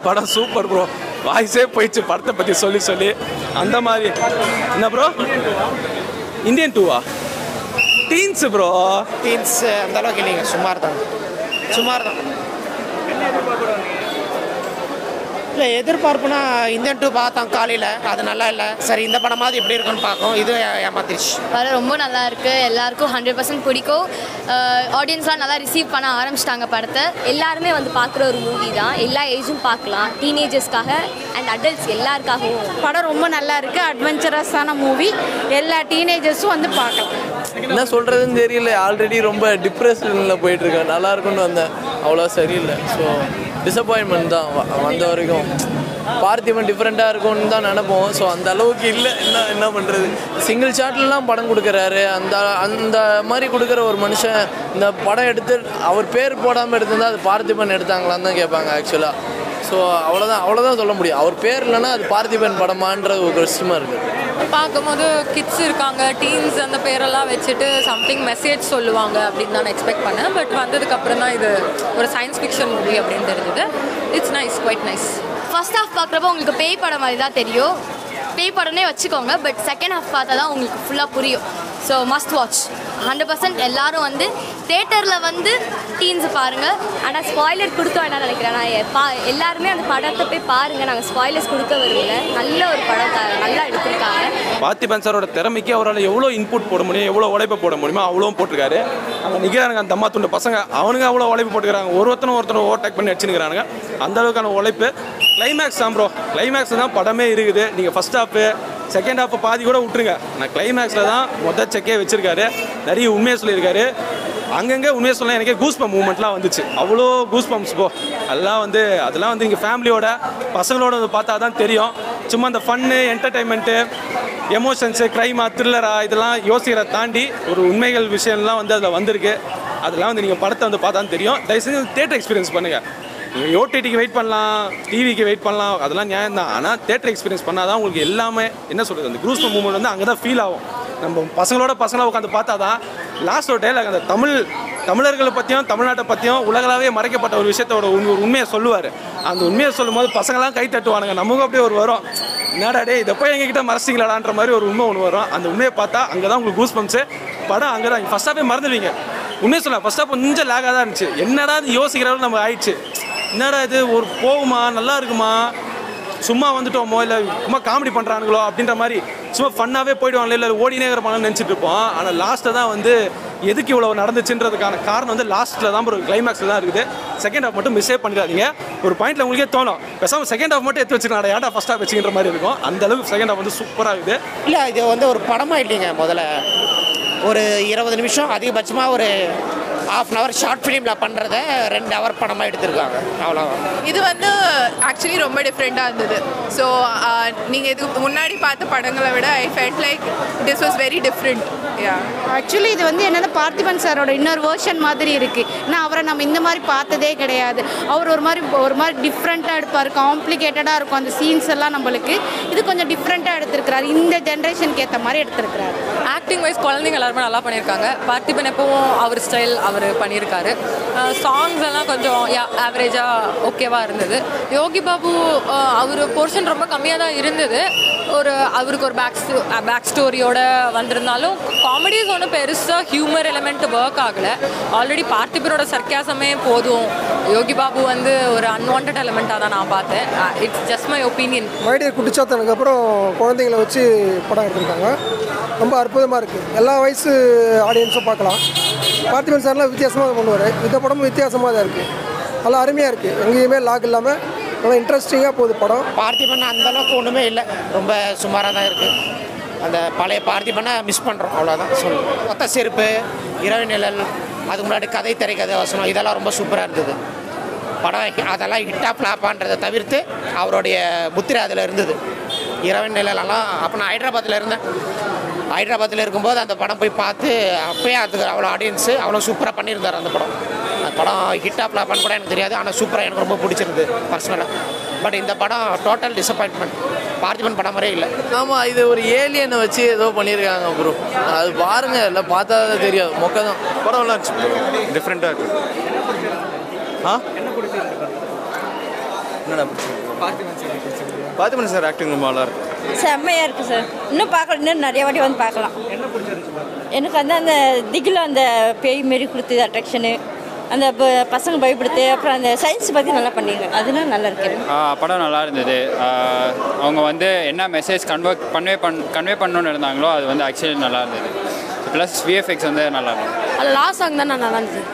படம் super bro வாய்ஸே போயிடுச்சு படத்தை பற்றி சொல்லி சொல்லி அந்த மாதிரி என்ன ப்ரோ இந்தியன் டூவா டீன்ஸ் ப்ரோ டீன்ஸ் அந்த அளவுக்கு இல்லைங்க சுமார் தான் சுமார் தான் இல்லை எதிர்பார்ப்புனா இந்தியன் டூ பார்த்தோம் காலையில் அது நல்லா இல்லை சரி இந்த படமாவது எப்படி இருக்குன்னு பார்க்கும் இது ஏ- ஏமாத்திருச்சு படம் ரொம்ப நல்லா இருக்கு எல்லாருக்கும் ஹண்ட்ரட் பர்சன்ட் பிடிக்கும் ஆடியன்ஸ்லாம் நல்லா ரிசீவ் பண்ண ஆரம்பிச்சிட்டாங்க படத்தை எல்லாருமே வந்து பார்க்குற ஒரு மூவி தான் எல்லா ஏஜும் பார்க்கலாம் டீனேஜர்ஸ்க்காக அண்ட் அடல்ட்ஸ் எல்லாருக்காகவும் படம் ரொம்ப நல்லா இருக்கு அட்வென்ச்சரஸான மூவி எல்லா டீனேஜர்ஸும் வந்து பார்க்கலாம் என்ன சொல்கிறதுன்னு தெரியல ஆல்ரெடி ரொம்ப டிப்ரெஷனில் போயிட்டுருக்கேன் நல்லா இருக்கும்னு வந்தேன் அவ்வளோ சரியில்லை ஸோ டிசப்பாயின்மெண்ட் தான் வ- வந்த வரைக்கும் பார்த்திபன் டிஃப்ரெண்ட்டாக இருக்கும்னு தான் நினைப்போம் ஸோ அந்த அளவுக்கு இல்லை என்ன என்ன பண்ணுறது சிங்கிள் ஷாட்லலாம் படம் கொடுக்குறாரு அந்த அந்த மாதிரி கொடுக்குற ஒரு மனுஷன் இந்த படம் எடுத்து அவர் பேர் போடாமல் எடுத்திருந்தா அது பார்த்திபன் எடுத்தாங்களான்னு தான் கேட்பாங்க ஆக்சுவலாக ஸோ அவ்வளோதான் அவ்வளோதான் சொல்ல முடியும் அவர் பேர் இல்லைன்னா அது பார்த்திபன் படமான்ற ஒரு கஷ்டமாக இருக்குது பார்க்கும்போது கிட்ஸ் இருக்காங்க டீன்ஸ் அந்த பேரெல்லாம் வச்சுட்டு சம்திங் மெசேஜ் சொல்லுவாங்க அப்படின்னு நான் எக்ஸ்பெக்ட் பண்ணேன் பட் வந்ததுக்கு அப்புறம் தான் இது ஒரு சயின்ஸ் ஃபிக்ஷன் மூவி அப்படின்னு தெரிஞ்சது it's nice quite nice first half பார்க்குறப்போ உங்களுக்கு பேய் படம் மாதிரி தான் தெரியும் பேய் படம்னே வச்சுக்கோங்க பட் செகண்ட் ஹாஃப் பார்த்தா தான் உங்களுக்கு ஃபுல்லாக புரியும் so must watch hundred percent எல்லாரும் வந்து தேட்டரில் வந்து டீன்ஸ் பாருங்கள் ஆனால் ஸ்பாய்லர் கொடுக்க வேணாம் நினைக்கிறேன் நான் எ- பா எல்லாருமே அந்த படத்தை போய் பாருங்கள் நாங்கள் ஸ்பாய்லர்ஸ் கொடுக்க விரும்பல நல்ல ஒரு படம் த- நல்லா எடுத்திருக்காங்க பார்த்திபன் சாரோட திறமைக்கு அவரால் எவ்வளோ இன்புட் போட முடியும் எவ்வளோ உழைப்பு போட முடியுமோ அவ்வளோ போட்டிருக்காரு அங்கே நிற்கிறானுங்க அந்த அம்மா துண்டு பசங்க அவனுங்க அவ்வளோ உழைப்பு போட்டுக்கிறாங்க ஒரு ஒருத்தனும் ஒருத்தனை ஓவர்டேக் பண்ணி அடிச்சுக்கிறானுங்க அந்த அளவுக்கான உழைப்பு கிளைமேக்ஸ் தான் ப்ரோ கிளைமேக்ஸ் தான் படமே இருக்குது நீங்கள் ஃபஸ்ட் ஹாஃபு செகண்ட் ஹாஃப் பாதி கூட விட்டுருங்க நான் கிளைமேக்ஸில் தான் மொத்த செக்கே வச்சிருக்காரு நிறைய உண்மையை சொல்லியிருக்காரு அங்கங்கே உண்மையை சொல்ல எனக்கே கூஸ் பம்ப் மூமெண்ட்லாம் வந்துச்சு அவ்வளோ கூஸ் பம்ப்ஸ் போ அதெல்லாம் வந்து அதெல்லாம் வந்து இங்கே ஃபேமிலியோட பசங்களோட வந்து பார்த்தா தான் தெரியும் சும்மா அந்த ஃபன்னு என்டர்டைன்மெண்ட்டு எமோஷன்ஸு க்ரைமா த்ரில்லரா இதெல்லாம் யோசிக்கிறத தாண்டி ஒரு உண்மைகள் விஷயம்லாம் வந்து அதில் வந்திருக்கு அதெல்லாம் வந்து நீங்கள் படத்தை வந்து பார்த்தா தான் தெரியும் தயவு செஞ்சு தேட்டர் எக்ஸ்பீரியன்ஸ் பண்ணுங்கள் நீங்கள் ஓடிடிக்கு வெயிட் பண்ணலாம் டிவிக்கு வெயிட் பண்ணலாம் அதெல்லாம் நியாயம் தான் ஆனால் தேட்டர் எக்ஸ்பீரியன்ஸ் பண்ணால் தான் உங்களுக்கு எல்லாமே என்ன சொல்கிறது அந்த குரூஸ் மூமெண்ட் வந்து அங்கே தான் ஃபீல் ஆகும் நம்ம பசங்களோட பசங்களாக உட்காந்து பார்த்தா தான் லாஸ்ட் ஒரு டைலாக் அந்த தமிழ் தமிழர்களை பற்றியும் தமிழ்நாட்டை பற்றியும் உலகளாவே மறைக்கப்பட்ட ஒரு விஷயத்தோட உண்மை ஒரு உண்மையை சொல்லுவார் அந்த உண்மையை சொல்லும்போது பசங்களாம் கை தட்டுவானுங்க நமக்கும் அப்படியே ஒரு வரும் என்னடா டே இதை போய் எங்ககிட்ட மறைச்சிங்களாடான்ற மாதிரி ஒரு உண்மை ஒன்று வரும் அந்த உண்மையை பார்த்தா அங்கே தான் உங்களுக்கு கூஸ் பம்ப்ஸு படம் அங்கே தான் ஃபஸ்ட் ஹாஃபே மறந்துடுவீங்க உண்மையை சொல்ல ஃபஸ்ட் ஹாஃப் கொஞ்சம் லேகாக தான் இருந்துச்சு என்னடா இது யோசிக்கிற அளவுக்கு நம்ம ஆயிடுச்சு என்னடா இது ஒரு போகுமா நல்லா இருக்குமா சும்மா வந்துட்டோமோ இல்லை சும்மா காமெடி பண்ணுறானுங்களோ அப்படின்ற மாதிரி சும்மா ஃபன்னாகவே போயிடுவாங்களே இல்லை ஓடினே இருப்பாங்கன்னு நினச்சிட்டு இருப்போம் ஆனால் லாஸ்ட்டில் தான் வந்து எதுக்கு இவ்வளோ நடந்துச்சுன்றதுக்கான காரணம் வந்து லாஸ்ட்டில் தான் ஒரு கிளைமேக்ஸில் தான் இருக்குது செகண்ட் ஹாஃப் மட்டும் மிஸ்ஸே பண்ணிடாதீங்க ஒரு பாயிண்ட்ல உங்களுக்கே தோணும் பேசாமல் செகண்ட் ஹாஃப் மட்டும் எடுத்து வச்சுக்கலாம் ஏன்டா ஃபஸ்ட் ஹாஃப் வச்சுக்கிற மாதிரி இருக்கும் அந்த அளவுக்கு செகண்ட் ஹாஃப் வந்து சூப்பராக இருக்குது இல்லை இது வந்து ஒரு படமாக இல்லைங்க முதல்ல ஒரு இருபது நிமிஷம் அதிகபட்சமாக ஒரு ஆஃப் அன் ஹவர் ஷார்ட் ஃபிலிமில் பண்ணுறத ரெண்டு ஹவர் படமாக எடுத்திருக்காங்க அவ்வளோதான் இது வந்து ஆக்சுவலி ரொம்ப டிஃப்ரெண்ட்டாக இருந்தது ஸோ நீங்கள் இதுக்கு முன்னாடி பார்த்த படங்களை விட I felt like this was very different yeah actually இது வந்து என்னென்ன பார்த்திபன் சாரோட இன்னொரு வேர்ஷன் மாதிரி இருக்குது ஏன்னா அவரை நம்ம இந்த மாதிரி பார்த்ததே கிடையாது அவர் ஒரு மாதிரி ஒரு மாதிரி டிஃப்ரெண்ட்டாக எடுப்பார் காம்ப்ளிகேட்டடாக இருக்கும் அந்த சீன்ஸ் எல்லாம் நம்மளுக்கு இது கொஞ்சம் டிஃப்ரெண்ட்டாக எடுத்திருக்கிறாரு இந்த ஜென்ரேஷனுக்கு ஏற்ற மாதிரி எடுத்திருக்கிறாரு ஆக்டிங் வைஸ் குழந்தைங்க எல்லாருமே நல்லா பண்ணியிருக்காங்க பார்த்திபன் எப்பவும் அவர் ஸ்டைல் அவர் பண்ணியிருக்காரு சாங்ஸ் எல்லாம் கொஞ்சம் ஆவரேஜாக ஓகேவாக இருந்தது யோகி பாபு அவர் போர்ஷன் ரொம்ப கம்மியாக தான் இருந்தது ஒரு அவருக்கு ஒரு பேக் பேக் ஸ்டோரியோட வந்திருந்தாலும் காமெடிஸ் ஒன்றும் பெருசாக ஹியூமர் எலிமெண்ட் ஒர்க் ஆகலை ஆல்ரெடி பார்த்திபனோட சர்க்காசமே போதும் யோகி பாபு வந்து ஒரு அன்வான்ட் எலிமெண்ட்டாக தான் நான் பார்த்தேன் it's just my opinion my dear குட்டிச்சாத்தனுக்கு அப்புறம் குழந்தைங்கள வச்சு படம் எடுத்திருக்காங்க ரொம்ப அற்புதமாக இருக்குது எல்லா வயசு ஆடியன்ஸும் பார்க்கலாம் பார்த்திபன் சார்லாம் வித்தியாசமாக பண்ணுவார் இந்த படமும் வித்தியாசமாக தான் இருக்குது நல்லா அருமையாக இருக்குது எங்கேயுமே லாக் இல்லாமல் நல்லா இன்ட்ரெஸ்டிங்காக போகுது படம் பார்த்திபன் அந்த அளவுக்கு ஒன்றுமே இல்லை ரொம்ப சுமாராக தான் இருக்குது அந்த பழைய பார்த்திபனை மிஸ் பண்ணுறோம் அவ்வளோதான் சொல்லு ஒத்த செருப்பு இரவு நிழல் அதுக்கு முன்னாடி கதை திரைக்கதை வசனம் இதெல்லாம் ரொம்ப சூப்பராக இருந்தது படம் ஹி- அதெல்லாம் ஹிட்டா ஃப்ளாப்பான்றதை தவிர்த்து அவருடைய முத்திரை அதில் இருந்தது இரவு நிழலெல்லாம் அப்போ நான் ஹைதராபாத்தில் இருந்தேன் ஹைதராபாத்தில் இருக்கும்போது அந்த படம் போய் பார்த்து அப்பயே அதுக்கு அவ்வளோ ஆடியன்ஸு அவ்வளோ சூப்பராக பண்ணியிருந்தார் அந்த படம் அந்த படம் ஹிட்டா ஃப்ளாப்பான்னு கூட எனக்கு தெரியாது ஆனால் சூப்பராக எனக்கு ரொம்ப பிடிச்சிருந்தது பர்சனலாக பட் இந்த படம் டோட்டல் டிசப்பாயின்மெண்ட் பார்த்திபன் படம் மாதிரியே இல்லை ஆமாம் இது ஒரு ஏலியனை வச்சு ஏதோ பண்ணியிருக்காங்க ப்ரோ அது பாருங்க இல்லை பார்த்தா தான் தெரியும் மொக்க தான் படம் நல்லா இருந்துச்சு டிஃப்ரெண்ட்டாக இருக்கு ஆ என்னடா பிடிச்சிருக்கு பார்த்திபன் சார் ஆக்டிங் ரொம்ப நல்லா இருக்கு செம்மையாக இருக்குது சார் இன்னும் பார்க்கலாம் இன்னும் நிறைய வாட்டி வந்து பார்க்கலாம் எனக்கு வந்து அந்த திகில் அந்த பேய் மாரி கொடுத்தது அட்ராக்ஷனு அந்த ப- பசங்க பயப்படுத்து அப்புறம் அந்த சயின்ஸ் பற்றி நல்லா பண்ணியிருக்காங்க அதெல்லாம் நல்லா இருக்கு ஆ, படம் நல்லா இருந்தது ஆ, அவங்க வந்து என்ன மெசேஜ் கன்வே கன்வே பண் கன்வே பண்ணணும்னு இருந்தாங்களோ அது வந்து ஆக்சுவலி நல்லா இருந்தது ப்ளஸ் விஎஃப்எக்ஸ் வந்து நல்லா இருந்தது அது லாஸ்ட் சாங் தான் நல்லா இருந்தது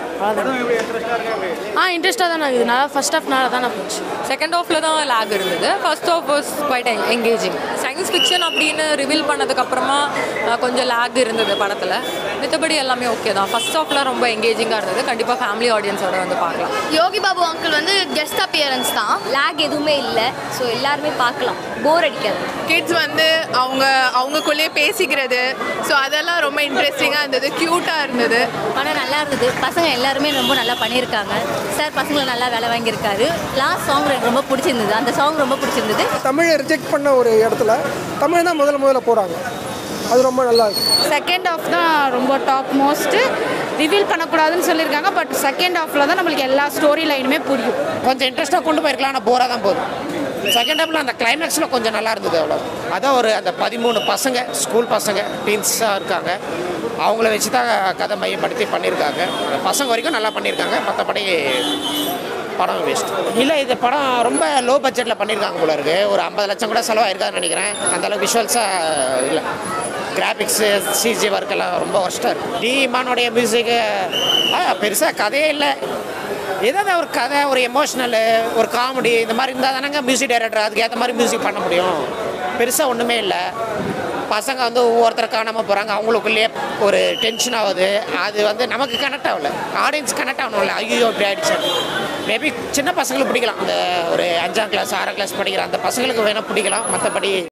ஆ இன்ட்ரெஸ்டாக தான் இருக்குது நல்லா ஃபர்ஸ்ட் ஆஃப் நல்லா தான் போச்சு செகண்ட் ஹாஃப்ல தான் லேக் இருந்தது first half was quite engaging science fiction அப்படின்னு ரிவீல் பண்ணதுக்கு அப்புறமா அஹ், கொஞ்சம் லேக் இருந்தது படத்தில் மித்தபடி எல்லாமே ஓகே தான் ஃபர்ஸ்ட் ஹாஃப்ல ரொம்ப எங்கேஜிங்காக இருந்தது கண்டிப்பாக ஃபேமிலி ஆடியன்ஸோட வந்து பார்க்கலாம் யோகி பாபு அங்கிள் வந்து கெஸ்ட் அப்பியரன்ஸ் தான் லேக் எதுவுமே இல்லை ஸோ எல்லாருமே பார்க்கலாம் போர் அடிக்காது கிட்ஸ் வந்து அவங்க அவங்களுக்குள்ளேயே பேசிக்கிறது ஸோ அதெல்லாம் ரொம்ப இன்ட்ரெஸ்டிங்காக இருந்தது க்யூட்டாக இருந்தது படம் நல்லா இருந்தது பசங்க எல்லாருமே ரொம்ப நல்லா பண்ணியிருக்காங்க சார் பசங்களை நல்லா வேலை வாங்கியிருக்காரு லாஸ்ட் சாங் எனக்கு ரொம்ப பிடிச்சிருந்தது அந்த சாங் ரொம்ப பிடிச்சிருந்தது தமிழை ரிஜெக்ட் பண்ண ஒரு இடத்துல தமிழ் தான் முதல்ல முதல்ல போகிறாங்க அது ரொம்ப நல்லா இருக்கு செகண்ட் ஆஃப் தான் ரொம்ப டாப் மோஸ்ட்டு ரிவீல் பண்ணக்கூடாதுன்னு சொல்லியிருக்காங்க பட் செகண்ட் ஆஃபில் தான் நம்மளுக்கு எல்லா ஸ்டோரி லைனுமே புரியும் கொஞ்சம் இன்ட்ரெஸ்ட்டாக கொண்டு போயிருக்கலாம் ஆனால் போராக தான் போகுது செகண்ட் ஹாஃபில் அந்த கிளைமேக்ஸில் கொஞ்சம் நல்லா இருந்தது அவ்வளோ அதான் ஒரு அந்த பதிமூணு பசங்க ஸ்கூல் பசங்க டீன்ஸாக இருக்காங்க அவங்கள வச்சு தான் கதை மையப்படுத்தி பண்ணியிருக்காங்க பசங்க வரைக்கும் நல்லா பண்ணியிருக்காங்க மற்றபடி படம் வேஸ்ட் இல்லை இது படம் ரொம்ப லோ பட்ஜெட்டில் பண்ணியிருக்காங்க போல இருக்கு ஒரு ஐம்பது லட்சம் கூட செலவாயிருக்காதுன்னு நினைக்கிறேன் அந்த அளவுக்கு விஷுவல்ஸாக இல்லை கிராஃபிக்ஸு சிஜி ஒர்க் எல்லாம் ரொம்ப ஒர்ஸ்ட்டாக இருக்குது டி இமானுடைய மியூசிக்கு பெருசாக கதையே இல்லை ஏதாவது ஒரு கதை ஒரு எமோஷ்னலு ஒரு காமெடி இந்த மாதிரி இருந்தால் தானங்க மியூசிக் டைரக்டர் அதுக்கு ஏற்ற மாதிரி மியூசிக் பண்ண முடியும் பெருசாக ஒன்றுமே இல்லை பசங்க வந்து ஒவ்வொருத்தர் காணாமல் போகிறாங்க அவங்களுக்குள்ளேயே ஒரு டென்ஷன் ஆகுது அது வந்து நமக்கு கனெக்ட் ஆகல ஆடியன்ஸ் கனெக்ட் ஆகணும்ல ஐயோ இப்படி ஆயிடுச்சு மேபி சின்ன பசங்களுக்கு பிடிக்கலாம் அந்த ஒரு அஞ்சாம் கிளாஸ் ஆறாம் கிளாஸ் படிக்கிற அந்த பசங்களுக்கு வேணால் பிடிக்கலாம் மற்றபடி